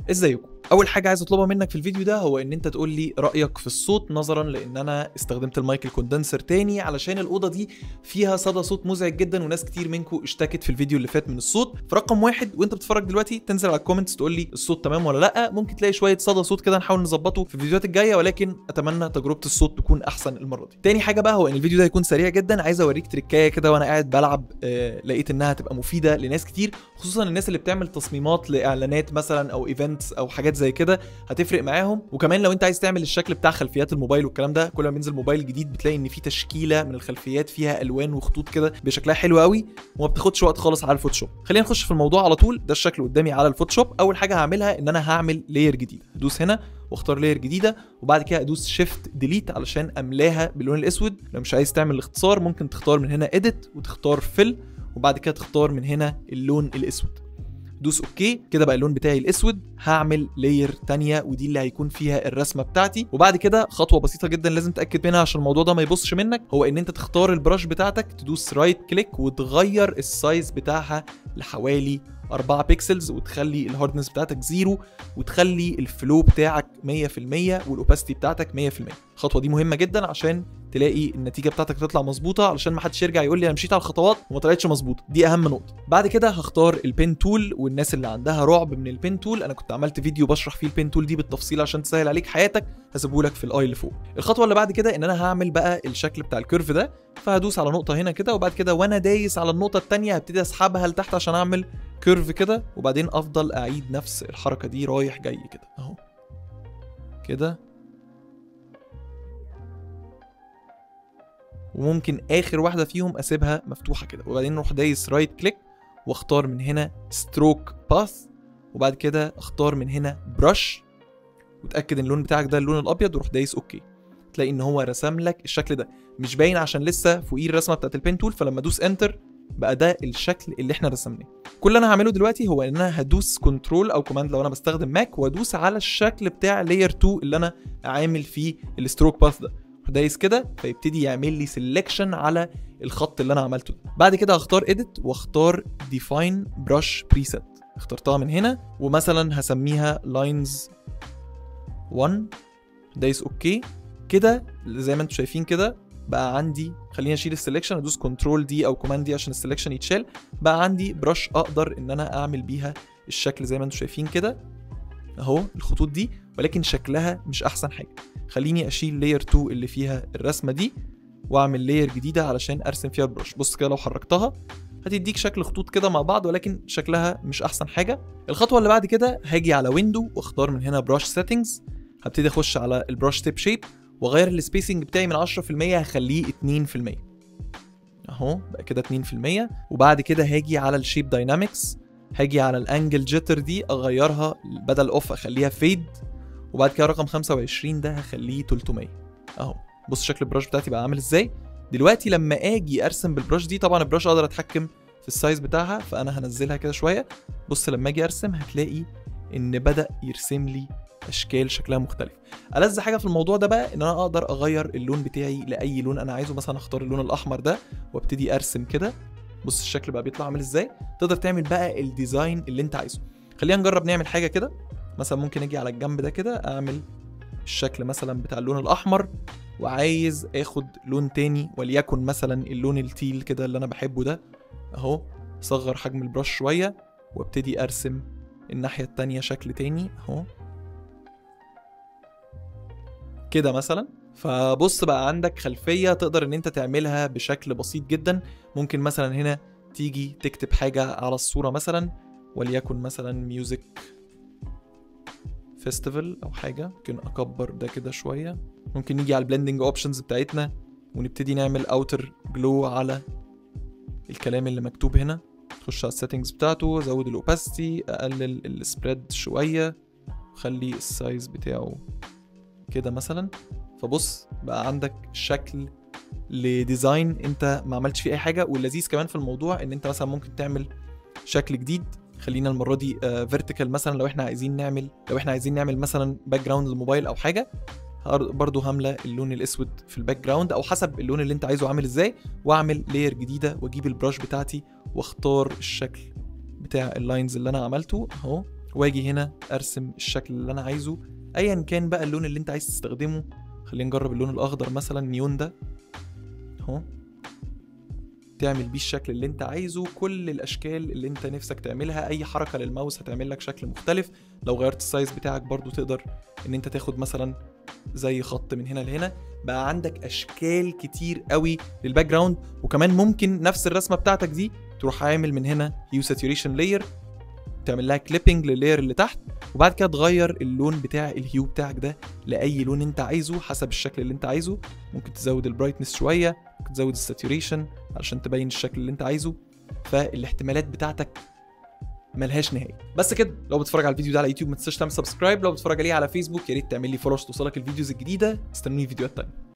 ازيكم اول حاجه عايز اطلبها منك في الفيديو ده هو ان انت تقول لي رايك في الصوت نظرا لان انا استخدمت المايك الكوندنسر تاني علشان الاوضه دي فيها صدى صوت مزعج جدا وناس كتير منكم اشتكت في الفيديو اللي فات من الصوت فرقم واحد وانت بتتفرج دلوقتي تنزل على الكومنتس تقول لي الصوت تمام ولا لا ممكن تلاقي شويه صدى صوت كده نحاول نظبطه في الفيديوهات الجايه ولكن اتمنى تجربه الصوت تكون احسن المره دي تاني حاجه بقى هو ان الفيديو ده هيكون سريع جدا عايز اوريك تريكايه كده وانا قاعد بلعب آه لقيت انها هتبقى مفيده لناس كتير خصوصا الناس اللي بتعمل تصميمات لاعلانات مثلا او ايفنتس او حاجات زي كده هتفرق معاهم وكمان لو انت عايز تعمل الشكل بتاع خلفيات الموبايل والكلام ده كل ما بينزل موبايل جديد بتلاقي ان في تشكيله من الخلفيات فيها الوان وخطوط كده بشكلها حلو قوي وما بتاخدش وقت خالص على الفوتوشوب خلينا نخش في الموضوع على طول ده الشكل قدامي على الفوتوشوب اول حاجه هعملها ان انا هعمل لاير جديد هدوس هنا واختار لاير جديده وبعد كده ادوس شيفت ديليت علشان املاها باللون الاسود لو مش عايز تعمل الاختصار ممكن تختار من هنا اديت وتختار فيل وبعد كده تختار من هنا اللون الاسود دوس اوكي كده بقى اللون بتاعي الاسود هعمل لاير تانية ودي اللي هيكون فيها الرسمه بتاعتي وبعد كده خطوه بسيطه جدا لازم تاكد منها عشان الموضوع ده ما يبصش منك هو ان انت تختار البراش بتاعتك تدوس رايت كليك وتغير السايز بتاعها لحوالي 4 بيكسلز وتخلي الهاردنس بتاعتك زيرو وتخلي الفلو بتاعك 100% والاوباسيتي بتاعتك 100% الخطوه دي مهمه جدا عشان تلاقي النتيجه بتاعتك تطلع مظبوطه علشان ما حدش يرجع يقول لي انا مشيت على الخطوات وما طلعتش مظبوطه دي اهم نقطه بعد كده هختار البين تول والناس اللي عندها رعب من البين تول انا كنت عملت فيديو بشرح فيه البين تول دي بالتفصيل عشان تسهل عليك حياتك هسيبه لك في الاي اللي فوق الخطوه اللي بعد كده ان انا هعمل بقى الشكل بتاع الكيرف ده فهدوس على نقطه هنا كده وبعد كده وانا دايس على النقطه الثانيه هبتدي اسحبها لتحت عشان اعمل كيرف كده وبعدين افضل اعيد نفس الحركه دي رايح جاي كده اهو كده وممكن اخر واحده فيهم اسيبها مفتوحه كده وبعدين اروح دايس رايت كليك واختار من هنا ستروك باث وبعد كده اختار من هنا برش وتاكد ان اللون بتاعك ده اللون الابيض وروح دايس اوكي تلاقي ان هو رسم لك الشكل ده مش باين عشان لسه فوقيه الرسمه بتاعت البين تول فلما ادوس انتر بقى ده الشكل اللي احنا رسمناه كل اللي انا هعمله دلوقتي هو ان انا هدوس كنترول او كوماند لو انا بستخدم ماك وادوس على الشكل بتاع لاير 2 اللي انا عامل فيه الستروك باث ده دايس كده فيبتدي يعمل لي سيلكشن على الخط اللي انا عملته ده بعد كده هختار اديت واختار ديفاين براش بريسيت اخترتها من هنا ومثلا هسميها لاينز 1 دايس اوكي كده زي ما انتم شايفين كده بقى عندي خليني اشيل السلكشن ادوس كنترول دي او كوماند دي عشان السلكشن يتشال بقى عندي برش اقدر ان انا اعمل بيها الشكل زي ما انتم شايفين كده اهو الخطوط دي ولكن شكلها مش احسن حاجه خليني اشيل لاير 2 اللي فيها الرسمه دي واعمل لاير جديده علشان ارسم فيها البرش بص كده لو حركتها هتديك شكل خطوط كده مع بعض ولكن شكلها مش احسن حاجه الخطوه اللي بعد كده هاجي على ويندو واختار من هنا براش سيتنجز هبتدي اخش على البراش تيب شيب واغير السبيسنج بتاعي من 10% هخليه 2% اهو بقى كده 2% وبعد كده هاجي على الشيب داينامكس هاجي على الانجل جيتر دي اغيرها بدل اوف اخليها فيد وبعد كده رقم 25 ده هخليه 300 اهو بص شكل البراش بتاعتي بقى عامل ازاي دلوقتي لما اجي ارسم بالبراش دي طبعا البراش اقدر اتحكم في السايز بتاعها فانا هنزلها كده شويه بص لما اجي ارسم هتلاقي ان بدا يرسم لي اشكال شكلها مختلف ألذ حاجه في الموضوع ده بقى ان انا اقدر اغير اللون بتاعي لاي لون انا عايزه مثلا اختار اللون الاحمر ده وابتدي ارسم كده بص الشكل بقى بيطلع عامل ازاي تقدر تعمل بقى الديزاين اللي انت عايزه خلينا نجرب نعمل حاجه كده مثلا ممكن اجي على الجنب ده كده اعمل الشكل مثلا بتاع اللون الاحمر وعايز اخد لون تاني وليكن مثلا اللون التيل كده اللي انا بحبه ده اهو صغر حجم البرش شويه وابتدي ارسم الناحيه التانية شكل تاني اهو كده مثلا فبص بقى عندك خلفيه تقدر ان انت تعملها بشكل بسيط جدا ممكن مثلا هنا تيجي تكتب حاجه على الصوره مثلا وليكن مثلا ميوزك فيستيفال او حاجه ممكن اكبر ده كده شويه ممكن نيجي على البلندنج اوبشنز بتاعتنا ونبتدي نعمل اوتر جلو على الكلام اللي مكتوب هنا تخش على السيتنجز بتاعته ازود الاوباسيتي اقلل السبريد شويه خلي السايز بتاعه كده مثلا فبص بقى عندك شكل لديزاين انت ما عملتش فيه اي حاجه واللذيذ كمان في الموضوع ان انت مثلا ممكن تعمل شكل جديد خلينا المره دي فيرتيكال مثلا لو احنا عايزين نعمل لو احنا عايزين نعمل مثلا باك جراوند للموبايل او حاجه برضو هامله اللون الاسود في الباك جراوند او حسب اللون اللي انت عايزه عامل ازاي واعمل لاير جديده واجيب البراش بتاعتي واختار الشكل بتاع اللاينز اللي انا عملته اهو واجي هنا ارسم الشكل اللي انا عايزه ايا كان بقى اللون اللي انت عايز تستخدمه خلينا نجرب اللون الاخضر مثلا نيون ده اهو تعمل بيه الشكل اللي انت عايزه كل الاشكال اللي انت نفسك تعملها اي حركه للماوس هتعمل لك شكل مختلف لو غيرت السايز بتاعك برضو تقدر ان انت تاخد مثلا زي خط من هنا لهنا بقى عندك اشكال كتير قوي للباك جراوند وكمان ممكن نفس الرسمه بتاعتك دي تروح عامل من هنا هيو ساتوريشن لاير تعمل لها كليبنج لللاير اللي تحت وبعد كده تغير اللون بتاع الهيو بتاعك ده لاي لون انت عايزه حسب الشكل اللي انت عايزه ممكن تزود البرايتنس شويه ممكن تزود الساتوريشن علشان تبين الشكل اللي انت عايزه فالاحتمالات بتاعتك ملهاش نهايه بس كده لو بتتفرج على الفيديو ده على يوتيوب ما تنساش تعمل سبسكرايب لو بتتفرج عليه على فيسبوك يا ريت تعمل لي فولو عشان توصلك الفيديوز الجديده استنوني في فيديوهات تانيه